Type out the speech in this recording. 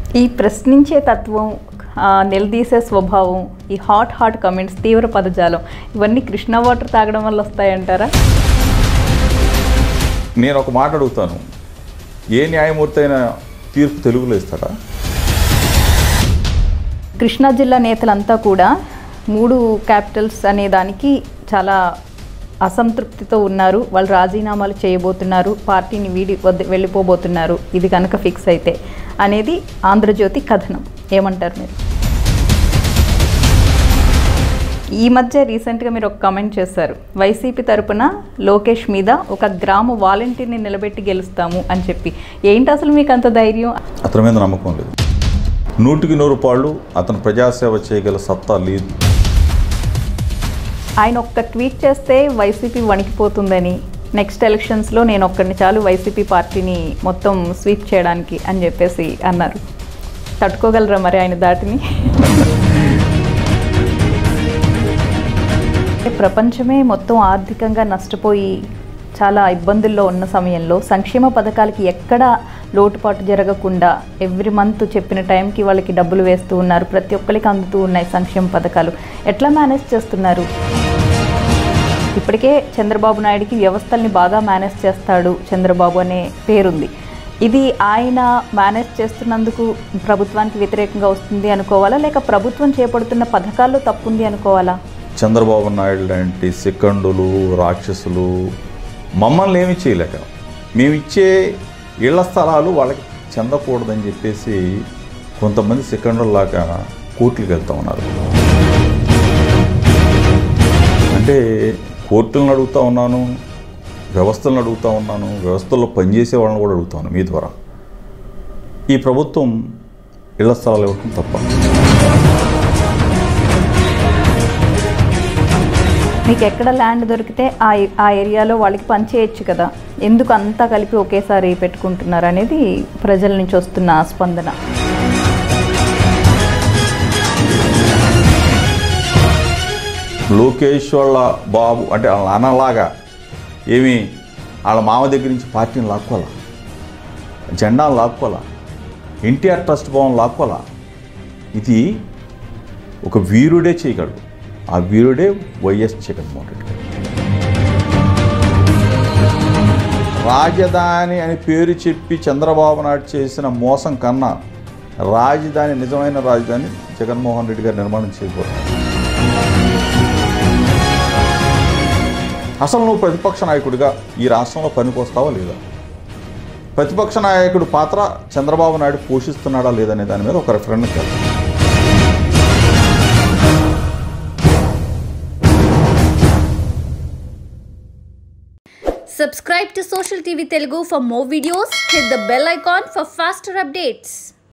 ఈ ప్రశ్నించే తత్వం ఆ, నిలదీసే స్వభావం ఈ హాట్ హాట్ కమెంట్స్ తీవ్ర పదజాలం ఇవన్నీ కృష్ణ వాటర్ తాగడం వల్ల వస్తాయంటారా నేను ఒక మాట అడుగుతాను ఏ న్యాయమూర్తి అయినా తీర్పు తెలుగులో ఇస్తాడా కృష్ణా జిల్లా నేతలంతా కూడా మూడు క్యాపిటల్స్ అనే దానికి చాలా అసంతృప్తితో ఉన్నారు వాళ్ళు రాజీనామాలు చేయబోతున్నారు పార్టీని వీడి వద్ద వెళ్ళిపోబోతున్నారు ఇది కనుక ఫిక్స్ అయితే అనేది ఆంధ్రజ్యోతి కథనం ఏమంటారు మీరు ఈ మధ్య రీసెంట్గా మీరు ఒక కామెంట్ చేశారు వైసీపీ తరపున లోకేష్ మీద ఒక గ్రామ వాలంటీర్ని నిలబెట్టి గెలుస్తాము అని చెప్పి ఏంటి అసలు మీకు అంత ధైర్యం అతని మీద నమ్మకం లేదు నూటికి నూరు పాళ్ళు అతను ప్రజాసేవ చేయగల సత్తా లేదు ఆయన ఒక్క ట్వీట్ చేస్తే వైసీపీ వణికిపోతుందని నెక్స్ట్ ఎలక్షన్స్లో నేను ఒక్కడిని చాలు వైసీపీ పార్టీని మొత్తం స్వీప్ చేయడానికి అని చెప్పేసి అన్నారు తట్టుకోగలరా మరి ఆయన దాటిని ప్రపంచమే మొత్తం ఆర్థికంగా నష్టపోయి చాలా ఇబ్బందుల్లో ఉన్న సమయంలో సంక్షేమ పథకాలకి ఎక్కడ లోటుపాటు జరగకుండా ఎవ్రీ మంత్ చెప్పిన టైంకి వాళ్ళకి డబ్బులు వేస్తూ ఉన్నారు ప్రతి ఒక్కరికి అందుతూ ఉన్నాయి సంక్షేమ పథకాలు ఎట్లా మేనేజ్ చేస్తున్నారు ఇప్పటికే చంద్రబాబు నాయుడికి వ్యవస్థల్ని బాగా మేనేజ్ చేస్తాడు చంద్రబాబు అనే పేరుంది ఇది ఆయన మేనేజ్ చేస్తున్నందుకు ప్రభుత్వానికి వ్యతిరేకంగా వస్తుంది అనుకోవాలా లేక ప్రభుత్వం చేపడుతున్న పథకాల్లో తప్పుంది అనుకోవాలా చంద్రబాబు నాయుడు లాంటి సెకండులు రాక్షసులు మమ్మల్ని ఏమి చేయలేక మేము ఇచ్చే ఇళ్ల స్థలాలు వాళ్ళకి చెందకూడదని చెప్పేసి కొంతమంది సెకండుల్లాగా కోర్టులకు వెళ్తా ఉన్నారు అంటే కోర్టులను అడుగుతా ఉన్నాను వ్యవస్థలను అడుగుతా ఉన్నాను వ్యవస్థల్లో పనిచేసే వాళ్ళని కూడా అడుగుతాను మీ ద్వారా ఈ ప్రభుత్వం ఇళ్ల స్థలాలు ఇవ్వడం తప్ప మీకు ఎక్కడ ల్యాండ్ దొరికితే ఆ ఆ ఏరియాలో వాళ్ళకి పనిచేయచ్చు కదా ఎందుకు అంతా కలిపి ఒకేసారి పెట్టుకుంటున్నారు అనేది ప్రజల నుంచి వస్తున్న స్పందన లోకేష్ వాళ్ళ బాబు అంటే వాళ్ళ నాన్నలాగా ఏమి వాళ్ళ మామ దగ్గర నుంచి పార్టీని లాక్కోవాలా జెండాను లాక్కోవాలా ఎన్టీఆర్ ట్రస్ట్ భవన్ లాక్కోవాలా ఇది ఒక వీరుడే చేయగలడు ఆ వీరుడే వైఎస్ జగన్మోహన్ రెడ్డి గారు రాజధాని అని పేరు చెప్పి చంద్రబాబు నాయుడు చేసిన మోసం కన్నా రాజధాని నిజమైన రాజధాని జగన్మోహన్ రెడ్డి గారు నిర్మాణం చేయబోతున్నారు అసలు నువ్వు ప్రతిపక్ష నాయకుడిగా ఈ రాష్ట్రంలో పనికొస్తావా లేదా ప్రతిపక్ష నాయకుడు పాత్ర చంద్రబాబు నాయుడు పోషిస్తున్నాడా లేదనే దాని మీద ఒక రెఫరెండం చేద్దాం Subscribe to Social TV Telugu for more videos. Hit the bell icon for faster updates.